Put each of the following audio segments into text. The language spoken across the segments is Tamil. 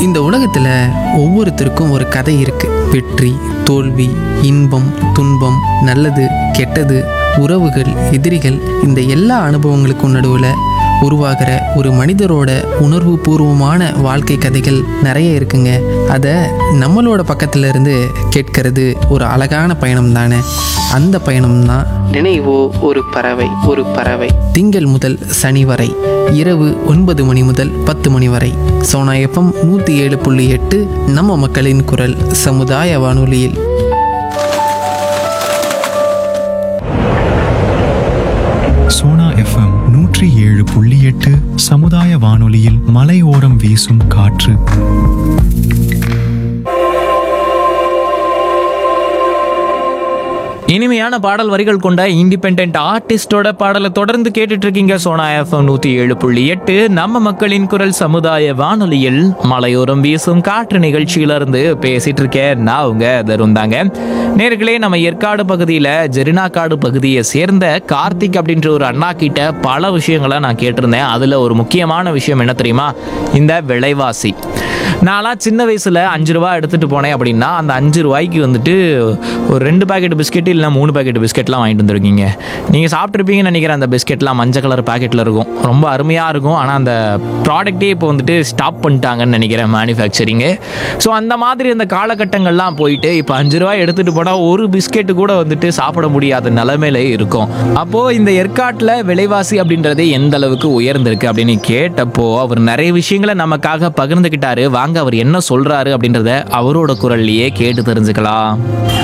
இந்த உலகத்தில் ஒவ்வொருத்தருக்கும் ஒரு கதை இருக்கு வெற்றி தோல்வி இன்பம் துன்பம் நல்லது கெட்டது உறவுகள் எதிரிகள் இந்த எல்லா அனுபவங்களுக்கும் நடுவில் உருவாகிற ஒரு மனிதரோட உணர்வு பூர்வமான வாழ்க்கை கதைகள் நிறைய இருக்குங்க அதை நம்மளோட பக்கத்துல இருந்து கேட்கறது ஒரு அழகான பயணம் தானே அந்த பயணம் தான் நினைவோ ஒரு பறவை ஒரு பறவை திங்கள் முதல் சனி வரை இரவு ஒன்பது மணி முதல் பத்து மணி வரை சோனா எஃப்எம் நூற்றி ஏழு புள்ளி எட்டு நம்ம மக்களின் குரல் சமுதாய வானொலியில் சோனா எஃப்எம் நூற்றி ஏழு புள்ளி எட்டு சமுதாய வானொலியில் மலையோரம் வீசும் காற்று இனிமையான பாடல் வரிகள் கொண்ட இண்டிபெண்ட் ஆர்டிஸ்டோட பாடலை தொடர்ந்து கேட்டுட்டு இருக்கீங்க சோனா எஃப்எம் நூத்தி ஏழு புள்ளி எட்டு நம்ம மக்களின் குரல் சமுதாய வானொலியில் மலையோரம் வீசும் காற்று நிகழ்ச்சியில இருந்து பேசிட்டு இருக்கேன் நான் உங்க தருந்தாங்க நேர்களே நம்ம ஏற்காடு பகுதியில ஜெரினாக்காடு பகுதியை சேர்ந்த கார்த்திக் அப்படின்ற ஒரு அண்ணா கிட்ட பல விஷயங்களை நான் கேட்டிருந்தேன் அதுல ஒரு முக்கியமான விஷயம் என்ன தெரியுமா இந்த விலைவாசி நான்லாம் சின்ன வயசுல அஞ்சு ரூபா எடுத்துட்டு போனேன் அப்படின்னா அந்த அஞ்சு ரூபாய்க்கு வந்துட்டு ஒரு ரெண்டு பாக்கெட் பிஸ்கெட் இல்லை மூணு பாக்கெட் பிஸ்கெட்லாம் வாங்கிட்டு வந்திருக்கீங்க நீங்கள் சாப்பிட்ருப்பீங்கன்னு நினைக்கிறேன் அந்த பிஸ்கெட்லாம் மஞ்சள் கலர் பாக்கெட்டில் இருக்கும் ரொம்ப அருமையாக இருக்கும் ஆனால் அந்த ப்ராடக்ட்டே இப்போ வந்துட்டு ஸ்டாப் பண்ணிட்டாங்கன்னு நினைக்கிறேன் மேனுஃபேக்சரிங்கு ஸோ அந்த மாதிரி அந்த காலகட்டங்கள்லாம் போயிட்டு இப்போ அஞ்சு ரூபாய் எடுத்துகிட்டு போனால் ஒரு பிஸ்கெட்டு கூட வந்துட்டு சாப்பிட முடியாத நிலைமையில இருக்கும் அப்போது இந்த ஏற்காட்டில் விலைவாசி அப்படின்றது எந்த அளவுக்கு உயர்ந்திருக்கு அப்படின்னு கேட்டப்போ அவர் நிறைய விஷயங்களை நமக்காக பகிர்ந்துக்கிட்டாரு வாங்க அவர் என்ன சொல்றாரு அப்படின்றத அவரோட குரல்லையே கேட்டு தெரிஞ்சுக்கலாம்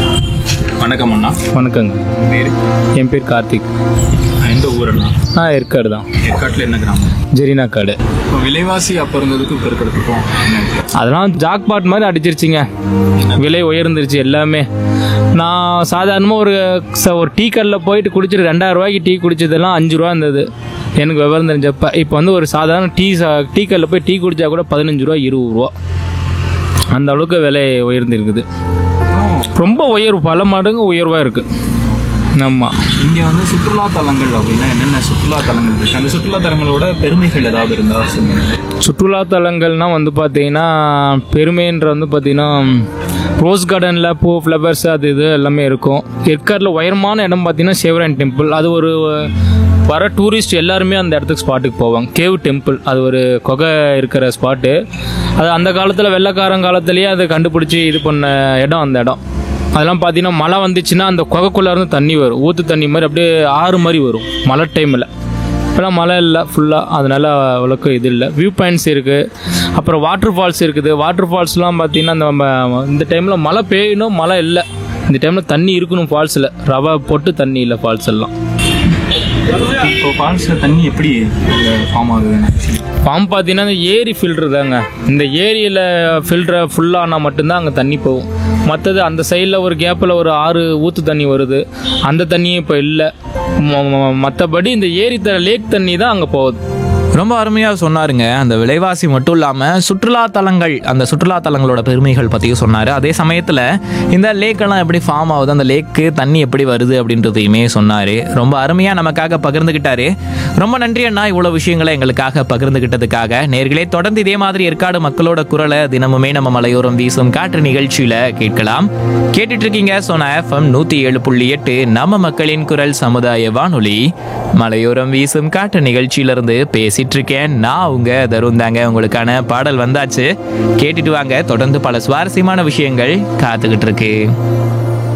வணக்கம் அண்ணா வணக்கங்க பேர் என் பேர் கார்த்திக் எந்த ஊரண்ணா நான் ஏற்காடு தான் ஏற்காட்டில் என்ன கிராமம் ஜெரினா காடு இப்போ விலைவாசி அப்போ இருந்ததுக்கு இப்போ இருக்கிறதுக்கும் என்ன வித்தியாசம்? அதெல்லாம் ஜாக்பாட் மாதிரி அடிச்சிருச்சுங்க விலை உயர்ந்துருச்சு எல்லாமே நான் சாதாரணமாக ஒரு ச- ஒரு டீ கடையில் போயிட்டு குடிச்சிட்டு ரெண்டாயிரம் ரூபாய்க்கு டீ குடிச்சதெல்லாம் அஞ்சு ரூபா இருந்தது எனக்கு விவரம் தெரிஞ்சப்ப இப்போ வந்து ஒரு சாதாரண டீ சா- டீ கடையில் போய் டீ குடிச்சா கூட பதினஞ்சு ரூபா இருபது ரூபா அந்த அளவுக்கு விலை உயர்ந்திருக்குது ரொம்ப உயர்வு பல மடங்கு உயர்வாக இருக்குது ஆமாம் இங்கே வந்து சுற்றுலா தலங்கள் அப்படின்னா என்னென்ன சுற்றுலா தலங்கள் இருக்கு அந்த சுற்றுலா தலங்களோட பெருமைகள் ஏதாவது இருந்தா சொல்லுங்க சுற்றுலா தலங்கள்னால் வந்து பார்த்தீங்கன்னா பெருமைன்ற வந்து பார்த்தீங்கன்னா ரோஸ் கார்டனில் பூ ஃப்ளவர்ஸ் அது இது எல்லாமே இருக்கும் ஏற்காட்டில் உயரமான இடம் பார்த்தீங்கன்னா சிவராயன் டெம்பிள் அது ஒரு வர டூரிஸ்ட் எல்லாருமே அந்த இடத்துக்கு ஸ்பாட்டுக்கு போவாங்க கேவ் டெம்பிள் அது ஒரு குகை இருக்கிற ஸ்பாட்டு அது அந்த காலத்தில் வெள்ளக்காரன் காலத்துலேயே அதை கண்டுபிடிச்சி இது பண்ண இடம் அந்த இடம் அதெல்லாம் பார்த்தீங்கன்னா மழை வந்துச்சுன்னா அந்த குகைக்குள்ளே இருந்து தண்ணி வரும் ஊற்று தண்ணி மாதிரி அப்படியே ஆறு மாதிரி வரும் மழை டைமில் இப்போலாம் மழை இல்லை ஃபுல்லாக அதனால அவ்வளோக்கு இது இல்லை வியூ பாயிண்ட்ஸ் இருக்குது அப்புறம் வாட்டர் ஃபால்ஸ் இருக்குது வாட்டர் ஃபால்ஸ்லாம் பார்த்தீங்கன்னா இந்த நம்ம இந்த டைமில் மழை பெய்யணும் மழை இல்லை இந்த டைமில் தண்ணி இருக்கணும் ஃபால்ஸில் ரவை போட்டு தண்ணி இல்லை ஃபால்ஸ் எல்லாம் இப்போ ஃபால்ஸில் தண்ணி எப்படி ஃபார்ம் ஆகுதுன்னு ஃபார்ம் பார்த்தீங்கன்னா இந்த ஏரி ஃபில்ட்ரு தாங்க இந்த ஏரியில் ஃபில்டரை ஃபுல்லானால் மட்டும்தான் அங்கே தண்ணி போகும் மற்றது அந்த சைடில் ஒரு கேப்பில் ஒரு ஆறு ஊற்று தண்ணி வருது அந்த தண்ணியும் இப்போ இல்லை மற்றபடி இந்த ஏரி த லேக் தண்ணி தான் அங்கே போகுது ரொம்ப அருமையாக சொன்னாருங்க அந்த விலைவாசி மட்டும் இல்லாமல் சுற்றுலா தலங்கள் அந்த சுற்றுலா தலங்களோட பெருமைகள் பற்றியும் சொன்னார் அதே சமயத்தில் இந்த லேக்கெல்லாம் எப்படி ஃபார்ம் ஆகுது அந்த லேக்கு தண்ணி எப்படி வருது அப்படின்றதையுமே சொன்னார் ரொம்ப அருமையாக நமக்காக பகிர்ந்துக்கிட்டாரு ரொம்ப நன்றி அண்ணா இவ்வளோ விஷயங்களை எங்களுக்காக பகிர்ந்துக்கிட்டதுக்காக நேர்களே தொடர்ந்து இதே மாதிரி ஏற்காடு மக்களோட குரலை தினமுமே நம்ம மலையோரம் வீசும் காற்று நிகழ்ச்சியில் கேட்கலாம் கேட்டுட்டு இருக்கீங்க சோனா எஃப்எம் நூற்றி ஏழு புள்ளி எட்டு நம்ம மக்களின் குரல் சமுதாய வானொலி மலையோரம் வீசும் காற்று நிகழ்ச்சியிலிருந்து பேசிட்டு இருக்கேன் நான் உங்க தருண் தாங்க உங்களுக்கான பாடல் வந்தாச்சு கேட்டுட்டு வாங்க தொடர்ந்து பல சுவாரஸ்யமான விஷயங்கள் காத்துக்கிட்டு இருக்கு